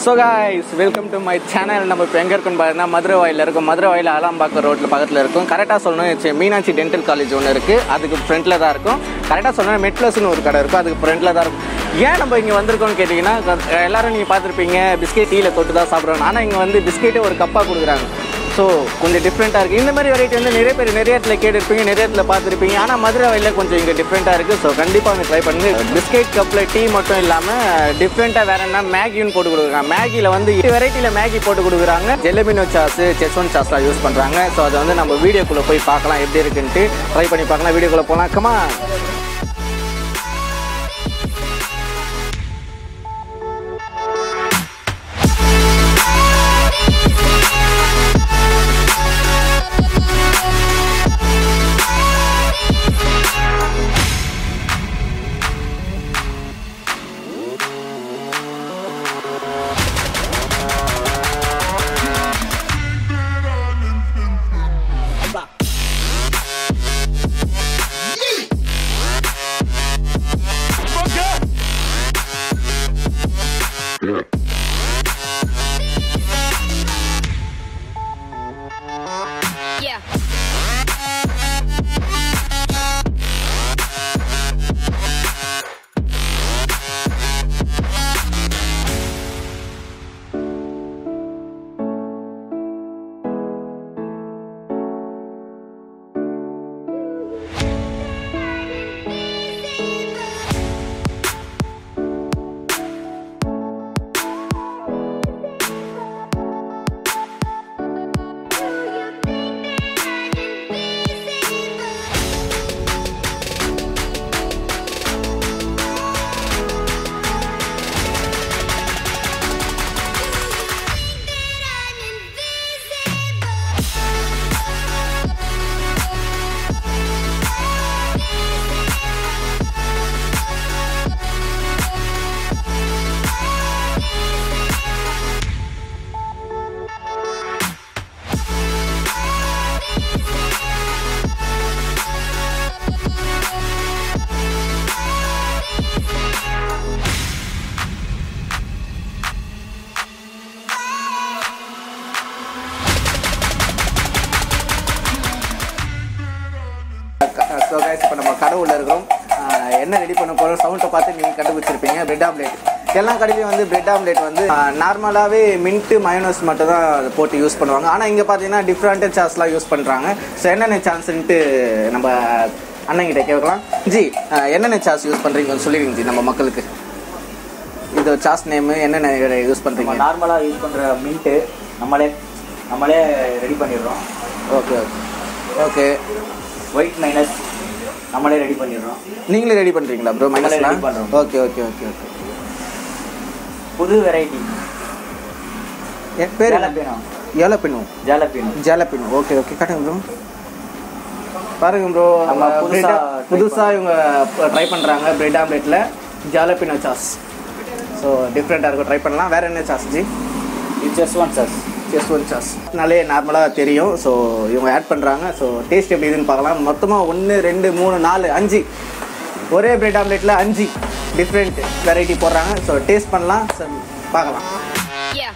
So guys welcome to my channel நம்ம இப்போ எங்கே இருக்கோம்னு பார்த்தீங்கன்னா மதுரை வாயில் இருக்கும் மதுரை வாயில் ஆலாம்பாக்கம் ரோட்டில் பக்கத்தில் இருக்கும் கரெக்டாக சொல்லணும் ச்சே, மீனாட்சி டென்டல் காலேஜ் ஒன்று இருக்குது அதுக்கு ஃப்ரண்ட்டில் தான் இருக்கும் கரெக்டாக சொல்லணும் மெட்லஸ்னு ஒரு கடை இருக்கும் அதுக்கு ஃப்ரண்ட்டில் தான் இருக்கும் ஏன் நம்ம இங்கே வந்திருக்கோம்னு கேட்டிங்கன்னா க- எல்லாரும் நீங்கள் பார்த்துருப்பீங்க பிஸ்கெட் டீயில் தொட்டு தான் சாப்பிட்றோம் ஆனால் இங்கே வந்து பிஸ்கெட்டே ஒரு கப்பாக கொடுக்குறாங்க ஸோ கொஞ்சம் டிஃப்ரெண்ட்டாக இருக்குது இந்த மாதிரி வெரைட்டி வந்து நிறைய பேர் நிறைய இடத்துல கேட்டிருப்பீங்க நிறைய இடத்துல பார்த்துருப்பீங்க ஆனால் மதுரை வயலில் கொஞ்சம் இங்கே டிஃப்ரெண்ட்டாக இருக்குது ஸோ கண்டிப்பாக வந்து ட்ரை பண்ணுங்க பிஸ்கெட் கப்பில் டீ மட்டும் இல்லாமல் டிஃப்ரெண்ட்டாக வேற என்ன மேகின்னு போட்டு கொடுக்குறாங்க மேகியில் வந்து வெரைட்டியில் மேகி போட்டு கொடுக்குறாங்க ஜெலபினோ சாஸ் செஸ்வன் சாஸ்லாம் யூஸ் பண்ணுறாங்க ஸோ அதை வந்து நம்ம வீடியோக்குள்ளே போய் பார்க்கலாம் எப்படி இருக்குன்ட்டு ட்ரை பண்ணி பார்க்கலாம் வீடியோக்குள்ளே போகலாம் கமா Yeah. ஸோ கைஸ் இப்போ நம்ம கடை உள்ள இருக்கிறோம் ஆஹ் என்ன ரெடி பண்ண போகிறோம் சவுண்டை பார்த்து நீங்கள் கண்டுபிடிச்சிருப்பீங்க பிரெட் ஆம்லேட் எல்லா கடையிலையும் வந்து பிரெட் ஆம்லேட் வந்து நார்மலாகவே மின்ட்டு மயோனஸ் மட்டும் தான் அதை போட்டு யூஸ் பண்ணுவாங்க ஆனால் இங்கே பார்த்தீங்கன்னா டிஃப்ரெண்ட்டு சாஸ்லாம் யூஸ் பண்ணுறாங்க ஸோ என்னென்ன சான்ஸ்ன்ட்டு நம்ம அண்ணங்கிட்ட கேட்கலாம் ஜி ஆஹ் என்னென்ன சாஸ் யூஸ் பண்ணுறீங்க கொஞ்சம் சொல்லிடுங்க ஜி நம்ம மக்களுக்கு இது சாஸ் நேமு என்னென்ன யூஸ் நம்ம பண்ணுறீங்க நார்மலாக யூஸ் பண்ணுற மின்ட்டு நம்மளே நம்மளே ரெடி பண்ணிடுறோம் ஓகே ஓகே ஒயிட் மைனஸ் நம்மளே ரெடி பண்ணிடுறோம் நீங்களே ரெடி பண்ணுறீங்களா ப்ரோ நம்மளே மைனஸ்லாம் ready பண்றோம். ஓகே ஓகே ஓகே ஓகே புது வெரைட்டி என் பேர் என்ன? ஜாலப்பினோ ஏலப்பினு ஜாலப்பினோ ஜாலப்பினு ஓகே ஓகே காட்டுங்க ப்ரோ பாருங்க ப்ரோ நம்ம நம்ம புதுசா புதுசாக try புதுசாக இவங்க ட்ரை பண்ணுறாங்க பிரெட் ஆம்லேட்டில் ஜாலப்பினோ சாஸ் ஸோ டிஃப்ரெண்ட்டாக இருக்கும் ட்ரை பண்ணலாம் வேறு என்ன சாஸ் ஜி இது just one sauce just one sauce நாலே நார்மலாக தெரியும் ஸோ இவங்க ஆட் பண்ணுறாங்க ஸோ டேஸ்ட் எப்படி இதுன்னு பார்க்கலாம் மொத்தமாக ஒன்று ரெண்டு மூணு நாலு அஞ்சு ஒரே பிரெட் ஆம்லேட்டில் அஞ்சு டிஃப்ரெண்ட் வெரைட்டி போடுறாங்க ஸோ டேஸ்ட் பண்ணலாம் so பார்க்கலாம் Yeah.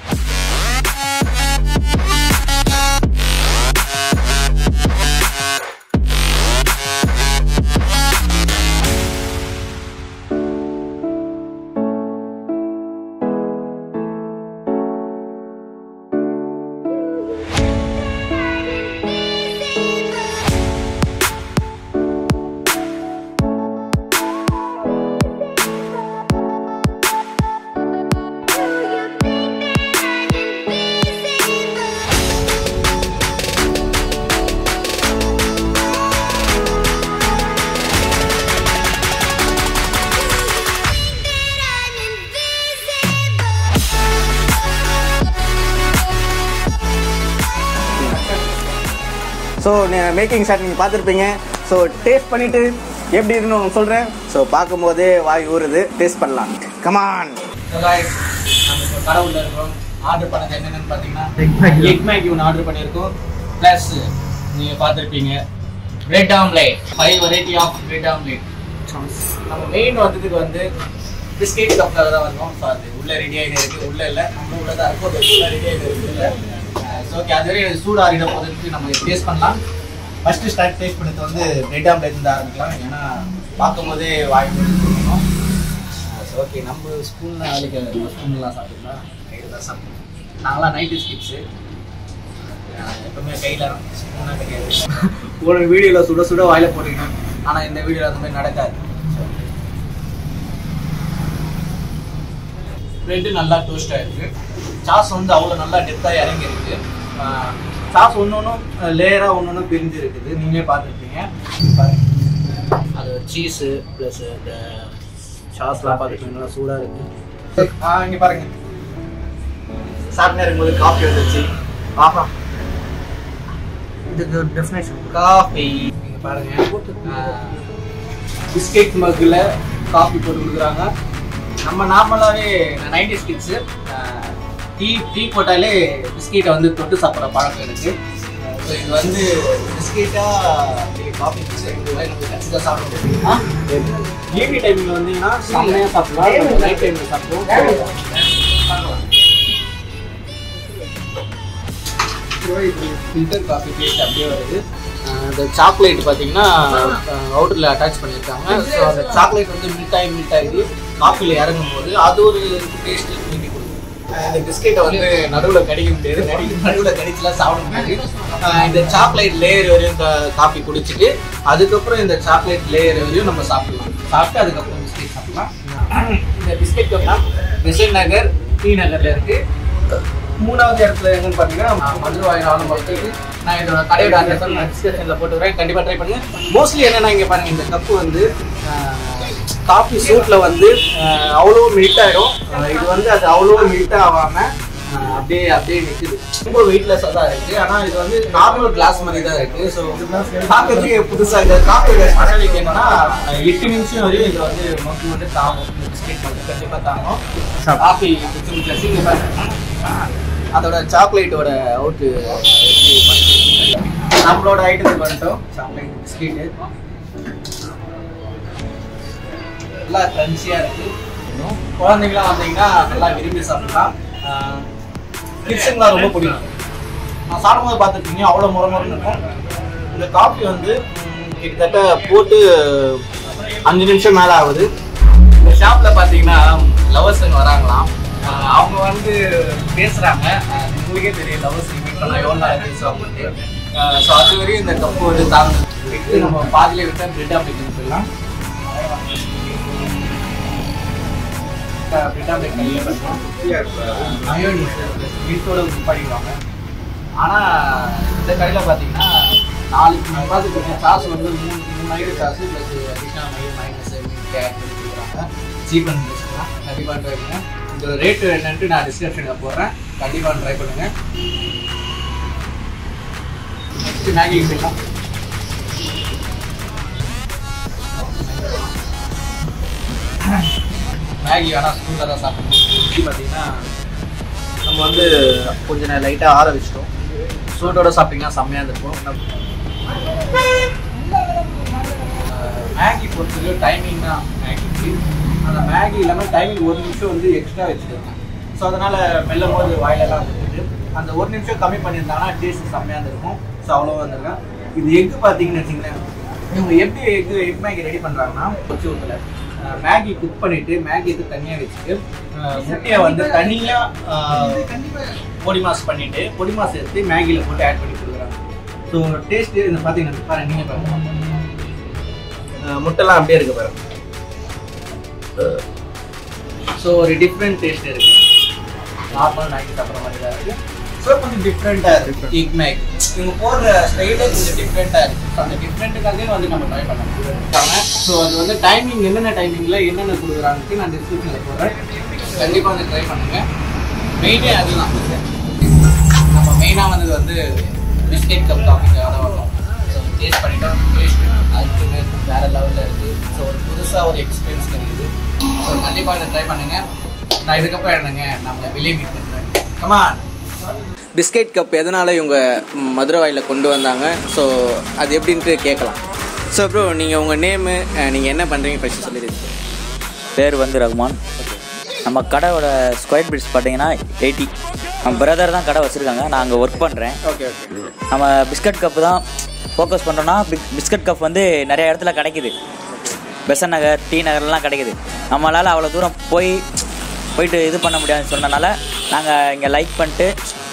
ஸோ மேக்கிங் ஷாட் நீங்கள் பார்த்துருப்பீங்க ஸோ டேஸ்ட் பண்ணிவிட்டு எப்படி இருக்குன்னு உங்களுக்கு சொல்கிறேன் ஸோ பார்க்கும்போதே வாய் ஊறுது டேஸ்ட் பண்ணலாம் கமான் நம்ம இப்போ கடவுளில் இருக்கிறோம் ஆர்டர் பண்ணது என்னென்னு பார்த்தீங்கன்னா எக் மேகி ஒன்று ஆர்டர் பண்ணியிருக்கோம் ப்ளஸ் நீங்கள் பார்த்துருப்பீங்க bread omelette five variety of bread omelette நம்ம மெயின் வந்ததுக்கு வந்து பிஸ்கெட் கப்ல தான் வந்தோம் ஸோ அது உள்ள ரெடி ஆகிட்டு இருக்கு உள்ள இல்லை நம்ம உள்ள தான் இருக்கும் அது உள்ள ரெடி ஆகிட்டு இருக்கு இல்லை ஸோ ஓகே அது வரையும் சூடாறிட போதுக்கு நம்ம டேஸ்ட் பண்ணலாம் ஃபர்ஸ்ட் ஸ்டார்ட் டேஸ்ட் பண்ணது வந்து பிரெட் ஆம்லேட் இருந்து ஆரம்பிக்கலாம் ஏன்னா பார்க்கும்போதே வாய் கொடுக்கணும் ஓகே நம்ம ஸ்பூன் நாளைக்கு நம்ம ஸ்பூன்லாம் சாப்பிட்டுக்கலாம் கையில் தான் சாப்பிடுவோம் நாங்களாம் நைன்டி ஸ்கிட்ஸு எப்பவுமே கையில் ஸ்பூனாக கிடையாது ஒரு வீடியோவில் சுட சுட வாயில போட்டுக்கணும் ஆனால் இந்த வீடியோவில் அந்த மாதிரி நடக்காது ப்ரெட்டு நல்லா டோஸ்ட் ஆயிருக்கு சாஸ் வந்து அவ்வளோ நல்லா டெப்த்தாக இறங்கி இருக்கு சாஸ் ஒன்று ஒன்றும் லேயராக ஒன்று ஒன்றும் பிரிஞ்சு இருக்குது நீங்களே பார்த்துருப்பீங்க பாருங்க அது சீஸு ப்ளஸ் இந்த சாஸ்லாம் பார்த்துருப்பீங்க நல்லா சூடாக இருக்கு ஆ இங்கே பாருங்க சாப்பிட்டு இருக்கும்போது காஃபி வந்துச்சு ஆஹா இதுக்கு டெஃபினேஷன் காஃபி நீங்கள் பாருங்க பிஸ்கெட் மக்கில் காஃபி போட்டு கொடுக்குறாங்க நம்ம நார்மலாகவே நைன்டி ஸ்கிட்ஸு டீ டீ போட்டாலே பிஸ்கெட்டை வந்து தொட்டு சாப்பிட்ற பழக்கம் எனக்கு ஸோ இது வந்து பிஸ்கெட்டாக காஃபி நமக்கு கச்சிதாக சாப்பிட முடியும் ஈவினிங் டைமில் வந்தீங்கன்னா செம்மையாக சாப்பிடலாம் நைட் டைமில் சாப்பிடுவோம் ஃபில்டர் காஃபி டேஸ்ட் அப்படியே வருது அஹ் இந்த சாக்லேட் பார்த்தீங்கன்னா அவுட்டரில் அட்டாச் பண்ணியிருக்காங்க ஸோ அந்த சாக்லேட் வந்து மில்ட் ஆகி மில்ட் ஆகி காஃபியில் இறங்கும் போது அது ஒரு டேஸ்ட் மீட்டி கொடுக்கும் அஹ் இந்த பிஸ்கெட்டை வந்து நடுவில் கடிக்க முடியாது நடுவில் கடிச்சுலாம் சாப்பிட முடியாது அஹ் இந்த சாக்லேட் லேயர் வரையும் காஃபி குடிச்சிட்டு அதுக்கப்புறம் இந்த சாக்லேட் லேயர் வரையும் நம்ம சாப்பிடலாம் சாப்பிட்டு அதுக்கப்புறம் பிஸ்கெட் சாப்பிடலாம் இந்த பிஸ்கெட் கப்லாம் பெசன் நகர் டி நகரில் இருக்குது மூணாவது இடத்துல எங்கன்னு பார்த்தீங்கன்னா மதுரவாய் நாளும் மக்களுக்கு நான் இதோட கடையோட அட்ரஸ் நான் டிஸ்கிரிப்ஷனில் போட்டுக்கிறேன் கண்டிப்பாக ட்ரை பண்ணுங்க மோஸ்ட்லி என்னன்னா இங்கே பாருங்க இந்த கப்பு வந்து காஃபி சூட்டில் வந்து அஹ், அவ்வளோ மில்ட் ஆயிடும் அஹ், இது வந்து அது அவ்வளோ மில்ட் ஆகாமல் அப்படியே அப்படியே நிற்குது ரொம்ப வெயிட்லெஸ்ஸாக தான் இருக்குது ஆனால் இது வந்து நார்மல் கிளாஸ் மாதிரி தான் இருக்குது ஸோ பார்க்கறதுக்கு புதுசாக இந்த காஃபியோட ஸ்பெஷாலிட்டி என்னன்னா அஹ், எட்டு நிமிஷம் வரையும் இது வந்து மொத்தம் வந்து தாங்கும் இந்த பிஸ்கெட் மட்டும் கண்டிப்பாக தாங்கும் காஃபி இங்கே பாருங்க அதோட சாக்லேட்டோட அவுட்டு நம்மளோட ஐட்டத்துக்கு வந்துட்டோம் சாக்லேட் பிஸ்கெட்டு நல்லா க்ரன்ச்சியாக இருக்கு குழந்தைங்களாம் வந்தீங்கன்னா நல்லா விரும்பி சாப்பிடலாம் கிட்ஸுங்களாம் ரொம்ப பிடிக்கும் நான் சாப்பிடும்போது பார்த்துருக்கீங்க அவ்வளோ முறை முறைன்னு இருக்கும் இந்த காஃபி வந்து ம், கிட்டத்தட்ட போட்டு அஞ்சு நிமிஷம் மேலே ஆகுது இந்த ஷாப்பில் பார்த்தீங்கன்னா லவர்ஸுங்க வராங்களாம் ஆஹ் அவங்க வந்து பேசுகிறாங்க உங்களுக்கே தெரியும் லவர்ஸ் மீட் பண்ணால் எவ்வளோ நேரம் பேசுவாங்க ஸோ அது வரையும் இந்த கப்பு வந்து தாங்க விட்டு நம்ம பாதியிலே விட்டால் பிரெட் ஆப்ளிகேஷன் சொல்லலாம் பிரெட் ஆப்ளிக் கையில் பண்ணலாம் மயோனிஸ் வீட்டோட பண்ணிடுவாங்க ஆனால் இந்த கடையில் பார்த்தீங்கன்னா நாளைக்கு நம்ம பார்த்துட்டு சாஸ் வந்து மூணு மூணு ஐடு sauce plus additional mayo minus கேட் கொடுக்குறாங்க சீப் அண்ட் பெஸ்ட் தான் கண்டிப்பாக ட்ரை பண்ணுங்க இந்த ரேட்டு என்னன்ட்டு நான் டிஸ்கிரிப்ஷனில் போடுறேன் கண்டிப்பாக ட்ரை பண்ணுங்க நெக்ஸ்ட் மேகி செய்யலாம் மேகி வேணால் ஸ்கூலில் தான் சாப்பிடணும் இது பார்த்தீங்கன்னா நம்ம வந்து கொஞ்ச நேரம் லைட்டாக ஆற வச்சிட்டோம் சூட்டோட சாப்பிட்டீங்கன்னா செம்மையாக இருக்கும் நம்ம மேகி பொறுத்தவரைக்கும் டைமிங் தான் மேகிக்கு அந்த மேகி இல்லாமல் டைமிங் ஒரு நிமிஷம் வந்து எக்ஸ்ட்ரா வச்சுருக்காங்க ஸோ அதனால் மெல்லும் போது வாயிலெல்லாம் வந்துட்டு அந்த ஒரு நிமிஷம் கம்மி பண்ணியிருந்தாங்கன்னா டேஸ்ட் செம்மையாக இருக்கும் ஸோ அவ்வளோ வந்திருக்கேன் இது எக்கு பார்த்தீங்கன்னு வச்சிங்களேன் இவங்க எப்படி எக்கு எக் மேகி ரெடி பண்ணுறாங்கன்னா கொச்சி ஊற்றில் மேகி குக் பண்ணிவிட்டு மேகி எடுத்து தனியாக வச்சுட்டு அஹ், முட்டையை வந்து தனியாக பொடி மாஸ் பண்ணிவிட்டு பொடி மாஸ் எடுத்து மேகியில் போட்டு ஆட் பண்ணி கொடுக்குறாங்க ஸோ டேஸ்ட்டு இந்த பார்த்தீங்கன்னா பாருங்க நீங்கள் பாருங்க அஹ் முட்டைலாம் அப்படியே இருக்கு பாருங்க ஸோ ஒரு டிஃப்ரெண்ட் டேஸ்ட் இருக்கு நார்மல் மேகி சாப்பிட்ற மாதிரி தான் இருக்கு ஸோ கொஞ்சம் டிஃப்ரெண்ட்டாக இருக்கு எக் மேக் இவங்க போடுற ஸ்டைலே கொஞ்சம் டிஃப்ரெண்ட்டாக இருக்கு ஸோ அந்த டிஃப்ரெண்ட்டுக்காகவே வந்து நம்ம ட்ரை பண்ணலாம் ஸோ அது வந்து டைமிங் என்னென்ன டைமிங்கில் என்னென்ன கொடுக்குறாங்கன்னு நான் டிஸ்கிரிப்ஷனில் போடுறேன் கண்டிப்பாக வந்து ட்ரை பண்ணுங்கள் மெயினே அதுதான் நம்ம மெயினாக வந்தது வந்து பிஸ்கெட் கப் காஃபிக்காக தான் வரோம் ஸோ டேஸ்ட் பண்ணிட்டோம் டேஸ்ட் அதுக்குமே வேறு லெவலில் இருக்குது ஸோ ஒரு புதுசாக ஒரு எக்ஸ்பீரியன்ஸ் கிடைக்குது ஸோ கண்டிப்பாக இதை ட்ரை பண்ணுங்கள் நான் இதுக்கப்புறம் என்னங்க நம்மளை வெளியே மீட் பண்ணுறேன் கமான் பிஸ்கெட் கப் எதனால் இவங்க மதுரவாயில் கொண்டு வந்தாங்க ஸோ அது எப்படின்ட்டு கேட்கலாம் ஸோ ப்ரோ நீங்கள் உங்கள் நேமு நீங்கள் என்ன பண்ணுறீங்க ஃபஸ்ட்டு சொல்லிடுங்க பேர் வந்து ரகுமான் நம்ம கடையோட ஸ்கொயர் ஃபீட்ஸ் பார்த்தீங்கன்னா எயிட்டி நம்ம பிரதர் தான் கடை வச்சுருக்காங்க நான் அங்கே ஒர்க் பண்ணுறேன் ஓகே ஓகே நம்ம பிஸ்கட் கப்பு தான் ஃபோக்கஸ் பண்ணுறோன்னா பிஸ்கட் கப் வந்து நிறைய இடத்துல கிடைக்குது பெசன் நகர் டி நகர்லாம் கிடைக்குது நம்மளால் அவ்வளோ தூரம் போய் போயிட்டு இது பண்ண முடியாதுன்னு சொன்னனால நாங்கள் இங்கே லைக் பண்ணிட்டு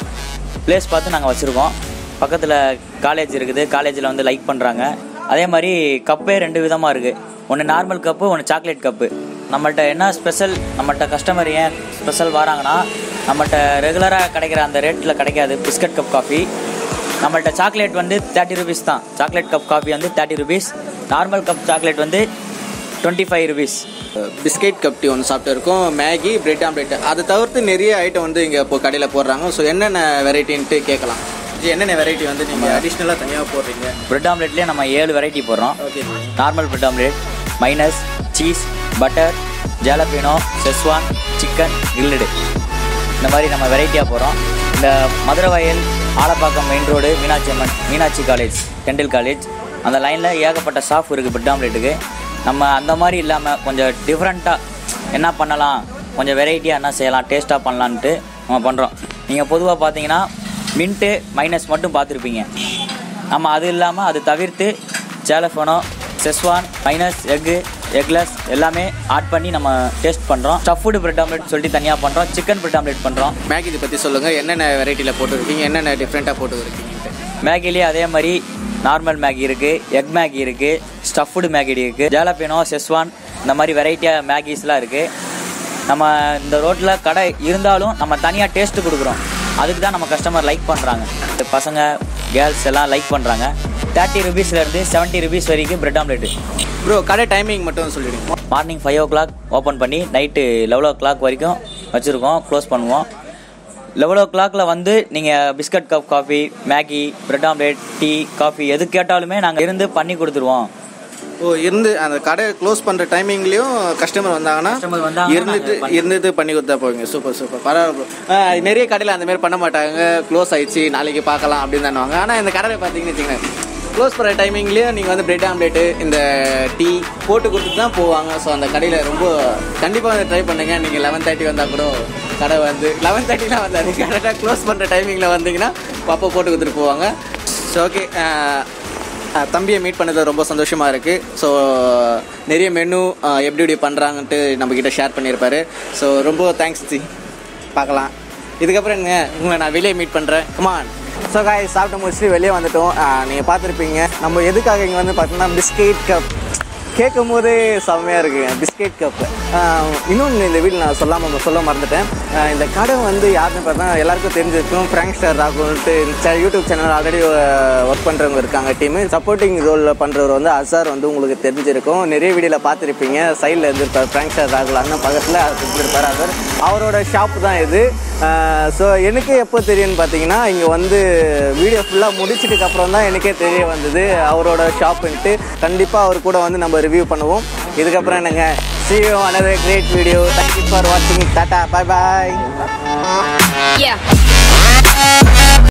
ப்ளேஸ் பார்த்து நாங்கள் வச்சுருக்கோம் பக்கத்தில் காலேஜ் இருக்குது காலேஜில் வந்து லைக் பண்ணுறாங்க அதே மாதிரி கப்பே ரெண்டு விதமாக இருக்குது ஒன்று நார்மல் கப்பு ஒன்று சாக்லேட் கப்பு நம்மள்ட்ட என்ன ஸ்பெஷல் நம்மள்ட்ட கஸ்டமர் ஏன் ஸ்பெஷல் வராங்கன்னா நம்மள்ட்ட ரெகுலராக கிடைக்கிற அந்த ரேட்டில் கிடைக்காது பிஸ்கட் கப் காஃபி நம்மள்ட்ட சாக்லேட் வந்து தேர்ட்டி ருபீஸ் தான் சாக்லேட் கப் காஃபி வந்து thirty rupees normal cup chocolate வந்து twenty five rupees biscuit cup tea ஒன்று சாப்பிட்டு இருக்கோம் மேகி பிரெட் ஆம்லெட் அதை தவிர்த்து நிறைய ஐட்டம் வந்து இங்கே இப்போ கடையில் போடுறாங்க ஸோ என்னென்ன வெரைட்டின்ட்டு கேட்கலாம் இது என்னென்ன வெரைட்டி வந்து நீங்கள் அடிஷ்னலாக தனியாக போடுறீங்க பிரெட் ஆம்லெட்லேயே நம்ம ஏழு வெரைட்டி போடுறோம் okay normal bread omelette minus cheese butter jalapeno schezwan chicken கில்லுடு இந்த மாதிரி நம்ம வெரைட்டியாக போகிறோம் இந்த Maduravoyal Alapakkam main road Meenakshi Amman Meenakshi college டெண்டில் காலேஜ் அந்த லைனில் ஏகப்பட்ட ஸ்டாஃப் இருக்குது பிரெட் ஆம்லெட்டுக்கு நம்ம அந்த மாதிரி இல்லாமல் கொஞ்சம் டிஃப்ரெண்ட்டாக என்ன பண்ணலாம் கொஞ்சம் வெரைட்டியாக என்ன செய்யலாம் டேஸ்ட்டாக பண்ணலான்ட்டு நம்ம பண்ணுறோம் நீங்கள் பொதுவாக பார்த்தீங்கன்னா மின்ட்டு மைனஸ் மட்டும் பார்த்துருப்பீங்க நம்ம அது இல்லாமல் அது தவிர்த்து jalapeno schezwan minus egg eggless எல்லாமே ஆட் பண்ணி நம்ம டேஸ்ட் பண்ணுறோம் ஸ்டஃப்டு பிரெட் ஆம்லெட் சொல்லிட்டு தனியாக பண்ணுறோம் சிக்கன் பிரெட் ஆம்லெட் பண்ணுறோம் மேகி இதை பற்றி சொல்லுங்கள் என்னென்ன வெரைட்டியில் போட்டுருக்கீங்க என்னென்ன டிஃப்ரெண்ட்டாக போட்டு இருக்கீங்கன்ட்டு மேகிலேயே அதே மாதிரி நார்மல் மேகி இருக்குது எக் மேகி இருக்குது ஸ்டஃப்டு மேகி இருக்குது ஜாலபினோ செஸ்வான் இந்த மாதிரி வெரைட்டியாக மேகிஸ்லாம் இருக்குது நம்ம இந்த ரோட்டில் கடை இருந்தாலும் நம்ம தனியாக டேஸ்ட்டு கொடுக்குறோம் அதுக்கு தான் நம்ம கஸ்டமர் லைக் பண்ணுறாங்க பசங்க கேர்ள்ஸ் எல்லாம் லைக் பண்ணுறாங்க தேர்ட்டி ருபீஸ்லேருந்து செவன்ட்டி ருபீஸ் வரைக்கும் பிரெட் ஆம்லெட்டு ப்ரோ கடை டைமிங் மட்டும் சொல்லிடுங்க morning five o'clock open பண்ணி நைட்டு லெவல் ஓ கிளாக் வரைக்கும் வச்சுருக்கோம் க்ளோஸ் பண்ணுவோம் லெவல் ஓ கிளாக்ல வந்து நீங்கள் biscuit cup coffee Maggi bread omelette tea coffee எது கேட்டாலுமே நாங்கள் இருந்து பண்ணி கொடுத்துருவோம் ஓ இருந்து அந்த கடை க்ளோஸ் பண்ணுற டைமிங்லேயும் கஸ்டமர் வந்தாங்கன்னா Customer வந்தாங்கன்னா இருந்துட்டு நாங்க பண்ணி- இருந்துட்டு பண்ணி கொடுத்தா போவீங்க சூப்பர் சூப்பர் பரவாயில்ல bro. ஆ, நிறைய கடையில் அந்த மாதிரி பண்ண மாட்டாங்க க்ளோஸ் ஆயிடுச்சு நாளைக்கு பார்க்கலாம் அப்படின்னு தானுவாங்க ஆனால் இந்த கடையில் பார்த்தீங்கன்னு வச்சுக்கோங்க க்ளோஸ் பண்ணுற டைமிங்லேயும் நீங்கள் வந்து பிரெட் ஆம்லேட்டு இந்த டீ போட்டு கொடுத்துட்டு தான் போவாங்க ஸோ அந்த கடையில் ரொம்ப கண்டிப்பாக வந்து ட்ரை பண்ணுங்க நீங்கள் லெவன் தேர்ட்டி வந்தால் கூட கடை வந்து லெவன் தேர்ட்டிலாம் வந்தாது கரெக்டாக க்ளோஸ் பண்ணுற டைமிங்கில் வந்தீங்கன்னா அப்போ போட்டு கொடுத்துட்டு போவாங்க ஸோ ஓகே அஹ் தம்பியை மீட் பண்ணதில் ரொம்ப சந்தோஷமாக இருக்குது ஸோ நிறைய மெனு எப்படி எப்படி பண்ணுறாங்கன்ட்டு நம்மக்கிட்ட ஷேர் பண்ணியிருப்பாரு ஸோ ரொம்ப தேங்க்ஸ் தி பார்க்கலாம் இதுக்கப்புறம் என்ன உங்களை நான் வெளியே மீட் பண்ணுறேன் கமான் ஸோ காய் சாப்பிட்டு முடிச்சுட்டு வெளியே வந்துட்டோம் நீங்கள் பார்த்துருப்பீங்க நம்ம எதுக்காக இங்கே வந்து பார்த்தீங்கன்னா பிஸ்கெட் கப் கேட்கும் போதே செம்மையாக இருக்குங்க பிஸ்கெட் கப் இன்னொன்று இந்த வீட்டில் நான் சொல்லாமல் சொல்ல மறந்துட்டேன் ஆஹ் இந்த கடை வந்து யாருன்னு பார்த்தா எல்லாருக்கும் தெரிஞ்சிருக்கும் ஃப்ராங்க் ஸ்டார் ராகுல்ட்டு இந்த யூடியூப் சேனல் ஆல்ரெடி ஒர்க் பண்ணுறவங்க இருக்காங்க டீமு சப்போர்ட்டிங் ரோலில் பண்ணுறவர் வந்து அசார் வந்து உங்களுக்கு தெரிஞ்சிருக்கும் நிறைய வீடியோவில் பார்த்துருப்பீங்க சைடில் இருந்திருப்பார் ஃப்ராங்க் ஸ்டார் ராகுல் அண்ணன் பக்கத்தில் இருந்திருப்பார் அசார் அவரோட ஷாப் தான் இது ஸோ எனக்கு எப்போ தெரியும்னு பார்த்தீங்கன்னா இங்கே வந்து வீடியோ ஃபுல்லாக முடிச்சிட்டுக்கு அப்புறம் தான் எனக்கே தெரிய வந்தது அவரோட ஷாப்புன்ட்டு கண்டிப்பாக அவர் கூட வந்து நம்ம ரிவ்யூ பண்ணுவோம் இதுக்கப்புறம் என்னங்க see you another great video thank you for watching tata bye bye Yeah.